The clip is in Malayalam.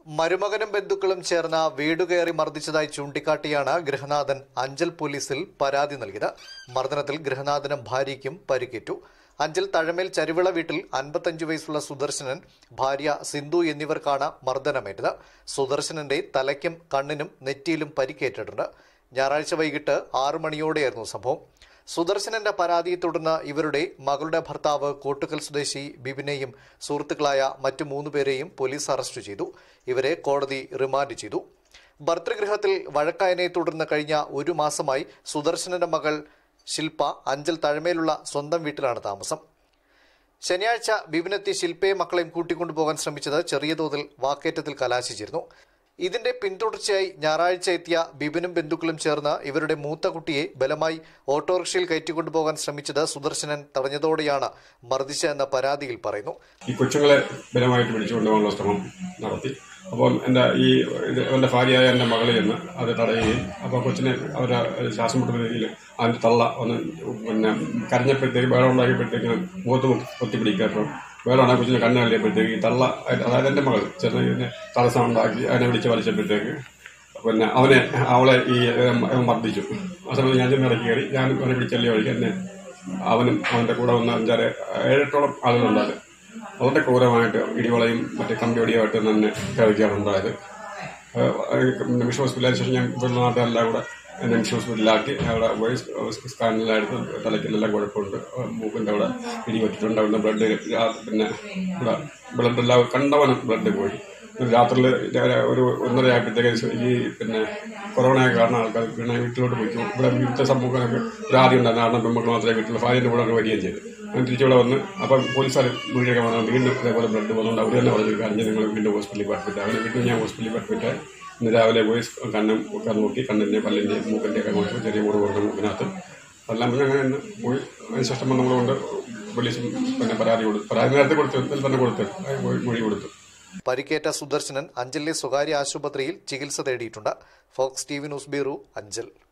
മരുമകനും ബന്ധുക്കളും ചേർന്ന വീടുകയറി മർദ്ദിച്ചതായി ചൂണ്ടിക്കാട്ടിയാണ് ഗൃഹനാഥൻ അഞ്ചൽ പോലീസിൽ പരാതി നൽകിയത് മർദ്ദനത്തിൽ ഗൃഹനാഥനും ഭാര്യയ്ക്കും പരിക്കേറ്റു അഞ്ചൽ തഴമേൽ ചരുവിള വീട്ടിൽ അൻപത്തഞ്ച് വയസ്സുള്ള സുദർശനൻ ഭാര്യ സിന്ധു എന്നിവർക്കാണ് മർദ്ദനമേറ്റത് സുദർശനന്റെ തലയ്ക്കും കണ്ണിനും നെറ്റിയിലും പരിക്കേറ്റിട്ടുണ്ട് ഞായറാഴ്ച വൈകിട്ട് ആറു മണിയോടെയായിരുന്നു സംഭവം സുദർശനന്റെ പരാതിയെ തുടർന്ന് ഇവരുടെ മകളുടെ ഭർത്താവ് കോട്ടുക്കൽ സ്വദേശി ബിബിനെയും സുഹൃത്തുക്കളായ മറ്റു മൂന്ന് പേരെയും പോലീസ് അറസ്റ്റ് ചെയ്തു ഇവരെ കോടതി റിമാൻഡ് ചെയ്തു ഭർതൃഗൃഹത്തിൽ വഴക്കായനെ തുടർന്ന് കഴിഞ്ഞ ഒരു മാസമായി സുദർശനന്റെ മകൾ ശില്പ അഞ്ചൽ തഴമയിലുള്ള സ്വന്തം വീട്ടിലാണ് താമസം ശനിയാഴ്ച ബിബിനെത്തി ശില്പയും മക്കളെയും കൂട്ടിക്കൊണ്ടുപോകാൻ ശ്രമിച്ചത് ചെറിയ തോതിൽ വാക്കേറ്റത്തിൽ കലാശിച്ചിരുന്നു ഇതിന്റെ പിന്തുടർച്ചയായി ഞായറാഴ്ച എത്തിയ ബിബിനും ബന്ധുക്കളും ചേർന്ന് ഇവരുടെ മൂത്ത കുട്ടിയെ ബലമായി ഓട്ടോറിക്ഷയിൽ കയറ്റിക്കൊണ്ടുപോകാൻ ശ്രമിച്ചത് സുദർശനൻ തടഞ്ഞതോടെയാണ് മർദ്ദിച്ചതെന്ന പരാതിയിൽ പറയുന്നു ഈ കൊച്ചുങ്ങളെ ബലമായിട്ട് പിടിച്ചുകൊണ്ടുപോകാനുള്ള ശ്രമം നടത്തി അപ്പം എൻ്റെ ഈ ഇത് എൻ്റെ ഭാര്യയായ എൻ്റെ മകളെ എന്ന് അത് തടയുകയും അപ്പോൾ കൊച്ചിനെ അവരുടെ ശ്വാസം മുട്ടുന്ന രീതിയിൽ അതിൻ്റെ തള്ള ഒന്ന് പിന്നെ കരഞ്ഞപ്പോഴത്തേക്ക് ബഹളം ഉണ്ടാക്കിയപ്പോഴത്തേക്ക് മുഖത്ത് പൊത്തിപ്പിടിക്കപ്പോൾ ബഹളമാണ് കൊച്ചിനെ കണ്ണ് തള്ളിയപ്പോഴത്തേക്ക് ഈ തള്ള അതായത് എൻ്റെ മകൾ ചെറിയ തടസ്സം ഉണ്ടാക്കി അതിനെ വിളിച്ച് വലിച്ചപ്പോഴത്തേക്ക് പിന്നെ അവനെ അവളെ ഈ ഏം, മർദ്ദിച്ചു ആ സമയത്ത് ഞാൻ ചെന്ന് ഇറക്കി കയറി ഞാൻ അവനെ പിടിച്ചല്ലേ വഴിക്ക് എന്നെ അവനും അവൻ്റെ കൂടെ വന്ന അഞ്ചാറ് ഏഴെട്ടോളം ആളുകളുണ്ടായിരുന്നു വളരെ ക്രൂരമായിട്ട് ഇടിവളയും മറ്റേ കമ്പിയൊടിയുമായിട്ട് തന്നെ കഴിക്കുകയാണ് ഉണ്ടായത് മിഷൻ ഹോസ്പിറ്റലിന് ശേഷം ഞാൻ ഇവിടുള്ള നാട്ടുകാരെല്ലാം കൂടെ എന്നെ മിഷൻ ഹോസ്പിറ്റലിലാക്കി അവിടെ വോയിസ് സ്കാനിലെടുത്ത് തലയ്ക്കെല്ലാം കുഴപ്പമുണ്ട് മൂക്കിൻ്റെ അവിടെ ഇടി പറ്റിയിട്ടുണ്ട് അവിടുന്ന് ബ്ലഡ് പിന്നെ ഇവിടെ ബ്ലഡ് എല്ലാം കണ്ടവനം ബ്ലഡ് പോയി രാത്രിയിൽ ഒരു ഒന്നര ആയപ്പോഴത്തേക്ക് ഈ പിന്നെ കൊറോണ കാരണം ആൾക്കാർ പിന്നെ വീട്ടിലോട്ട് പോയി ഇവിടെ വീട്ടിലെ സമൂഹമൊക്കെ ഒരു ആദ്യം ഉണ്ടായിരുന്നു കാരണം പെൺമക്കൾ മാത്രമേ വീട്ടിൽ ഭാര്യൻ്റെ കൂടെ വരികയും ചെയ്തു ഞാൻ തിരിച്ചിവിടെ വന്ന് അപ്പം പോലീസുകാർ വീടിയൊക്കെ വന്നാൽ വീണ്ടും ഇതേപോലെ ബ്ലഡ് വന്നുകൊണ്ട് അവർ തന്നെ പറഞ്ഞു കാര്യം നിങ്ങൾ വീണ്ടും ഹോസ്പിറ്റലിൽ പാർട്ടിട്ട് അങ്ങനെ വീണ്ടും ഞാൻ ഹോസ്പിറ്റലിൽ പാർട്ടിട്ട് ഇന്ന് രാവിലെ പോയി കണ്ണും ഒക്കെ നോക്കി കണ്ണിൻ്റെ പല്ലിൻ്റെ മൂക്കിൻ്റെ ഒക്കെ നോക്കി ചെറിയ മുറിവുണ്ട് മൂക്കിനകത്ത് എല്ലാം പിന്നെ അങ്ങനെ തന്നെ പോയി അതിനുശേഷം നമ്മളുകൊണ്ട് പോലീസും പിന്നെ പരാതി കൊടുത്തു പരാതി നേരത്തെ കൊടുത്തു ഇതിൽ തന്നെ കൊടുത്തു അത് പോയി മൊഴി കൊടുത്തു പരിക്കേറ്റ സുദർശനൻ അഞ്ചലിലെ സ്വകാര്യ ആശുപത്രിയിൽ ചികിത്സ തേടിയിട്ടുണ്ട് Fox T V news bureau Anchal